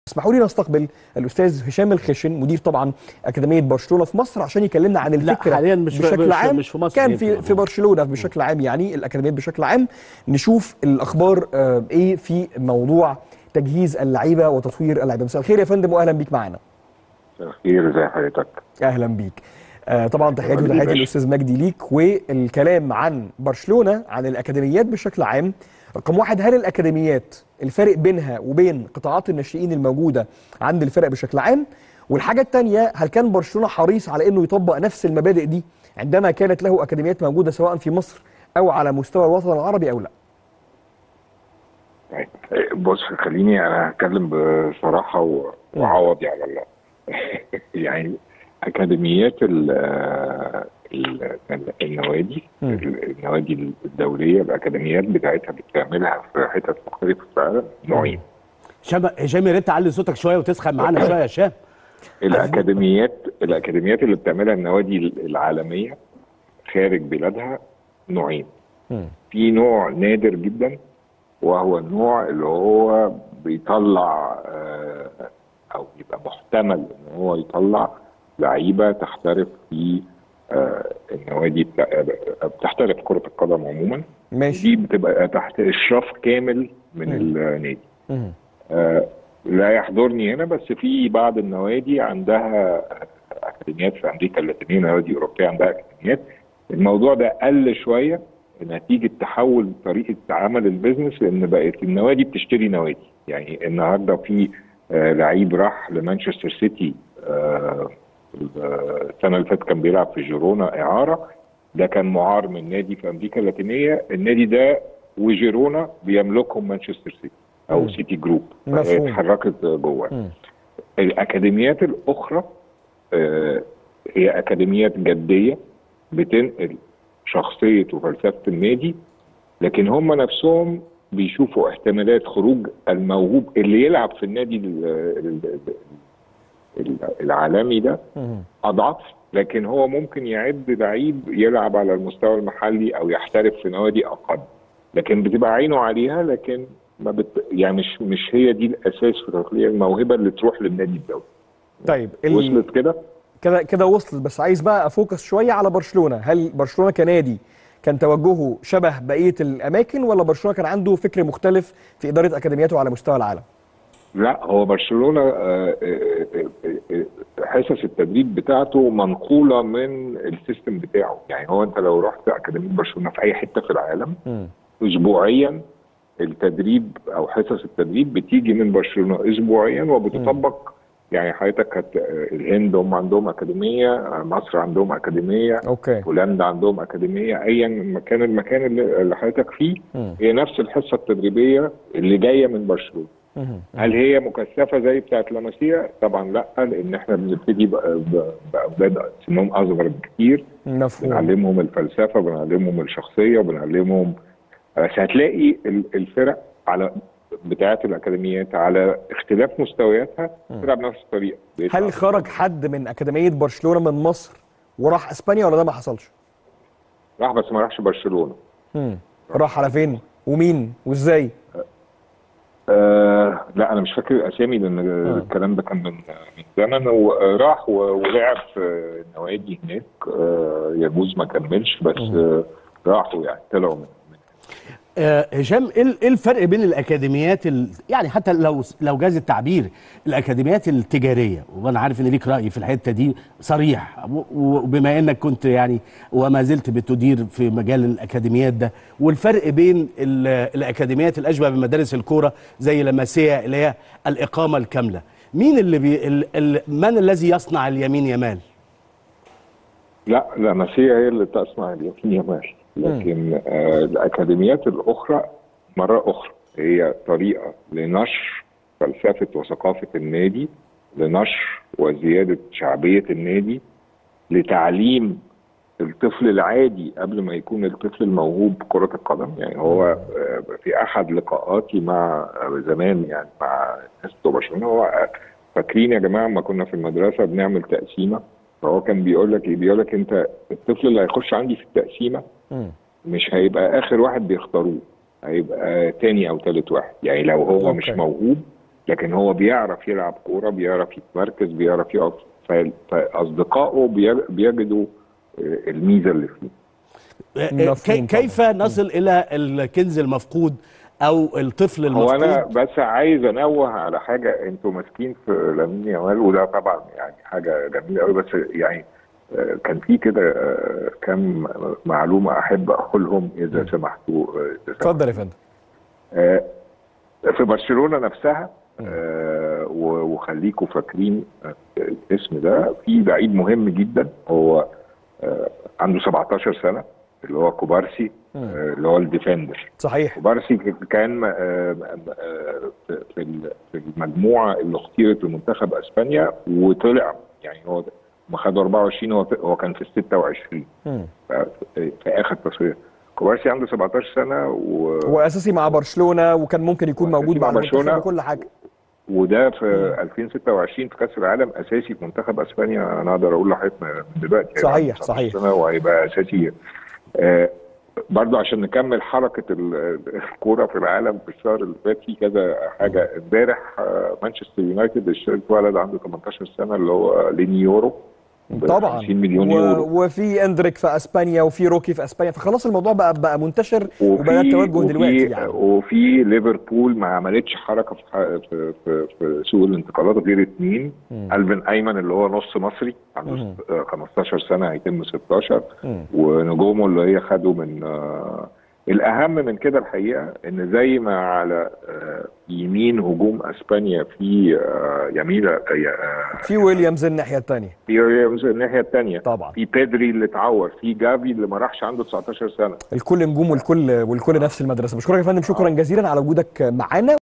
اسمحوا لي نستقبل الاستاذ هشام الخشن مدير طبعا اكاديميه برشلونه في مصر عشان يكلمنا عن لا، الفكره حالياً مش في- بشكل مش- عام مش في مصر كان يمكن. في في برشلونه بشكل عام يعني الاكاديميات بشكل عام نشوف الاخبار آه، ايه في موضوع تجهيز اللعيبه وتطوير اللعيبه مساء الخير يا فندم واهلا بيك معانا خير ازي حضرتك اهلا بيك آه طبعا تحياتي أهلاً بيك وتحياتي باشا. الاستاذ مجدي ليك والكلام عن برشلونه عن الاكاديميات بشكل عام رقم واحد هل الاكاديميات الفرق بينها وبين قطاعات الناشئين الموجوده عند الفرق بشكل عام والحاجه الثانيه هل كان برشلونه حريص على انه يطبق نفس المبادئ دي عندما كانت له اكاديميات موجوده سواء في مصر او على مستوى الوطن العربي او لا طيب بص خليني انا هتكلم بصراحه و- وعوضي على الله يعني اكاديميات ال ال النوادي مم. النوادي الدوليه الاكاديميات بتاعتها بتعملها في حتت مختلفه في العالم نوعين هشام هشام يا ريت تعلي صوتك شويه وتسخن معانا شويه يا هشام الاكاديميات الاكاديميات اللي بتعملها النوادي العالميه خارج بلادها نوعين مم. في نوع نادر جدا وهو النوع اللي هو بيطلع آه، او يبقى محتمل ان هو يطلع لعيبه تحترف في آه، النوادي بتاع- بتحترف كره القدم عموما ماشي دي بتبقى تحت اشراف كامل من مم. النادي مم. آه، لا يحضرني هنا بس في بعض النوادي عندها اكاديميات في امريكا اللاتينيه نوادي اوروبيه عندها اكاديميات الموضوع ده قل شويه نتيجه تحول طريقه عمل البيزنس لان بقت النوادي بتشتري نوادي يعني النهارده في آه، لعيب راح لمانشستر سيتي آه، السنه اللي فاتت كان بيلعب في جيرونا اعاره ده كان معار من نادي في امريكا اللاتينيه النادي ده وجيرونا بيملكهم مانشستر سيتي او مم. سيتي جروب مفهوم. اتحركت جوه مم. الاكاديميات الاخرى آه، هي اكاديميات جديه بتنقل شخصيه وفلسفه النادي لكن هم نفسهم بيشوفوا احتمالات خروج الموهوب اللي يلعب في النادي ال- ال- ال- العالمي ده مم. اضعاف لكن هو ممكن يعد لعيب يلعب على المستوى المحلي او يحترف في نوادي اقل لكن بتبقى عينه عليها لكن ما بت... يعني مش مش هي دي الاساس في تطليع الموهبه اللي تروح للنادي الدولي طيب ال- وصلت كده كده كده وصلت بس عايز بقى افوكس شويه على برشلونه هل برشلونه كنادي كان توجهه شبه بقيه الاماكن ولا برشلونه كان عنده فكر مختلف في اداره اكاديمياته على مستوى العالم لا هو برشلونه آه، آه، آه، آه، حصص التدريب بتاعته منقوله من السيستم بتاعه يعني هو انت لو رحت اكاديميه برشلونه في اي حته في العالم اسبوعيا التدريب او حصص التدريب بتيجي من برشلونه اسبوعيا وبتطبق يعني حضرتك هت... الهند هم عندهم اكاديميه مصر عندهم اكاديميه اوكي هولندا عندهم اكاديميه ايا مكان المكان اللي اللي حضرتك فيه مم. هي نفس الحصه التدريبيه اللي جايه من برشلونه مهم. هل هي مكثفه زي بتاعت لاماسيا؟ طبعا لا لان احنا بنبتدي بأ- بأ- باولاد سنهم اصغر بكتير مفهوم بنعلمهم الفلسفه بنعلمهم الشخصيه وبنعلمهم بس هتلاقي ال- الفرق على بتاعت الاكاديميات على اختلاف مستوياتها بتلعب نفس الطريقه بيطلع- هل خرج حد من اكاديميه برشلونه من مصر وراح اسبانيا ولا ده ما حصلش راح بس ما راحش برشلونه مم. راح على فين ومين وازاي آه لا انا مش فاكر الاسامي لان الكلام ده كان من من زمن وراح و- ولعب في نوادي هناك آه يجوز ما كملش بس آه راحوا يعني طلعوا من من- آه، هشام ايه ال- إيه الفرق بين الاكاديميات ال... يعني حتى لو لو جاز التعبير الاكاديميات التجاريه وانا عارف ان ليك راي في الحته دي صريح و- وبما انك كنت يعني وما زلت بتدير في مجال الاكاديميات ده والفرق بين ال- الاكاديميات الاشبه بمدارس الكوره زي لماسيا اللي هي الاقامه الكامله مين اللي بي... ال... ال... من الذي يصنع اليمين يمال لا لا نسيه هي اللي تصنع اليقين يمال لكن آه الاكاديميات الاخرى مره اخرى هي طريقه لنشر فلسفه وثقافه النادي لنشر وزياده شعبيه النادي لتعليم الطفل العادي قبل ما يكون الطفل الموهوب كرة القدم يعني هو آه، في أحد لقاءاتي مع آه، زمان يعني مع ناس بتوع برشلونة هو آه، فاكرين يا جماعة لما كنا في المدرسة بنعمل تقسيمة فهو كان بيقول لك إيه بيقول لك أنت الطفل اللي هيخش عندي في التقسيمة مم. مش هيبقى آخر واحد بيختاروه هيبقى تاني أو تالت واحد يعني لو هو أوكي. مش موهوب لكن هو بيعرف يلعب كوره بيعرف يتمركز بيعرف يقف ف- فاصدقائه بي- بيجدوا آه، الميزه اللي فيه آه، مفهوم كي- كيف نصل الى الكنز المفقود او الطفل هو انا المفقود بس عايز انوه على حاجه انتوا ماسكين في لامين يامال وده طبعا يعني حاجه جميله قوي بس يعني آه، كان في كده آه، كم معلومه احب اقولهم اذا سمحتوا آه، إذا اتفضل يا فندم آه، في برشلونه نفسها آه، و- وخليكم فاكرين آه، الاسم ده في لعيب مهم جدا هو آه، عنده 17 سنه اللي هو كوبارسي آه، اللي هو الديفندر صحيح كوبارسي كان آه، آه، في- في ال- في المجموعه اللي اختيرت لمنتخب اسبانيا وطلع يعني هو ما خد 24 هو هو كان في ال 26 مم. ف- في اخر تصوير كوبارسي عنده 17 سنه و... واساسي مع برشلونه وكان ممكن يكون وأساسي موجود مع مع المنتخب برشلونة. وكل حاجه وده في 2026 في كاس العالم اساسي في منتخب اسبانيا انا اقدر اقول لحضرتك من دلوقتي هيبقى صحيح، عنده 19 صحيح. سنة وهيبقى اساسي آه برضو عشان نكمل حركه ال- الكوره في العالم في الشهر اللي فات في كذا حاجه امبارح آه، مانشستر يونايتد اشترت ولد عنده 18 سنه اللي هو لينيورو ب طبعا 50 مليون يورو و... وفي اندريك في اسبانيا وفي روكي في اسبانيا فخلاص الموضوع بقى بقى منتشر وبدا التوجه وفي دلوقتي يعني وفي ليفربول ما عملتش حركه في ح- في, في, في سوق الانتقالات غير اثنين الفين ايمن اللي هو نص مصري عنده مم. ست- آه، 15 سنه هيتم 16 مم. ونجومه اللي هي خدوا من آه، الاهم من كده الحقيقه ان زي ما على آه، يمين هجوم اسبانيا في آه، يميلة آه، في ويليامز الناحيه الثانيه في ويليامز الناحيه الثانيه طبعا في بيدري اللي اتعور في جافي اللي ما راحش عنده 19 سنه الكل نجوم والكل والكل نفس المدرسه بشكرك يا فندم شكرا جزيلا على وجودك معانا